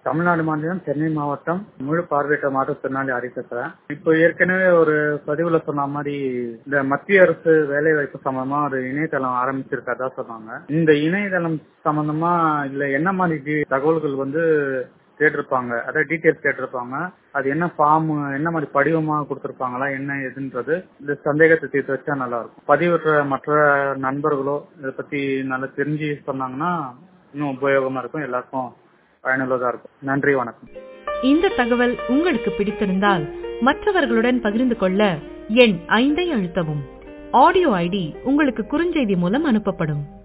தமிழ்நாடு மாநிலம் சென்னை மாவட்டம் முழு பார்வையிட்ட மாற்றுத்திறனாளி ஆரி பேசுறேன் இப்போ ஏற்கனவே ஒரு பதிவுல சொன்ன மாதிரி இந்த மத்திய அரசு வேலை வாய்ப்பு சம்பந்தமா ஒரு இணையதளம் ஆரம்பிச்சிருக்கதா சொன்னாங்க இந்த இணையதளம் சம்பந்தமா இதுல என்ன மாதிரி தகவல்கள் வந்து கேட்டிருப்பாங்க அதாவது டீட்டெயில்ஸ் கேட்டிருப்பாங்க அது என்ன ஃபார்ம் என்ன மாதிரி படிவமா கொடுத்திருப்பாங்களா என்ன எதுன்றது இந்த சந்தேகத்தை தீர்த்து வச்சா நல்லா இருக்கும் பதிவுற்ற மற்ற நண்பர்களோ இதை பத்தி நல்லா தெரிஞ்சு சொன்னாங்கன்னா இன்னும் உபயோகமா இருக்கும் எல்லாருக்கும் பயனுள்ளதா இருக்கும் நன்றி வணக்கம் இந்த தகவல் உங்களுக்கு பிடித்திருந்தால் மற்றவர்களுடன் பகிர்ந்து கொள்ள எண் ஐந்தை அழுத்தவும் ஆடியோ ஐடி உங்களுக்கு குறுஞ்செய்தி மூலம் அனுப்பப்படும்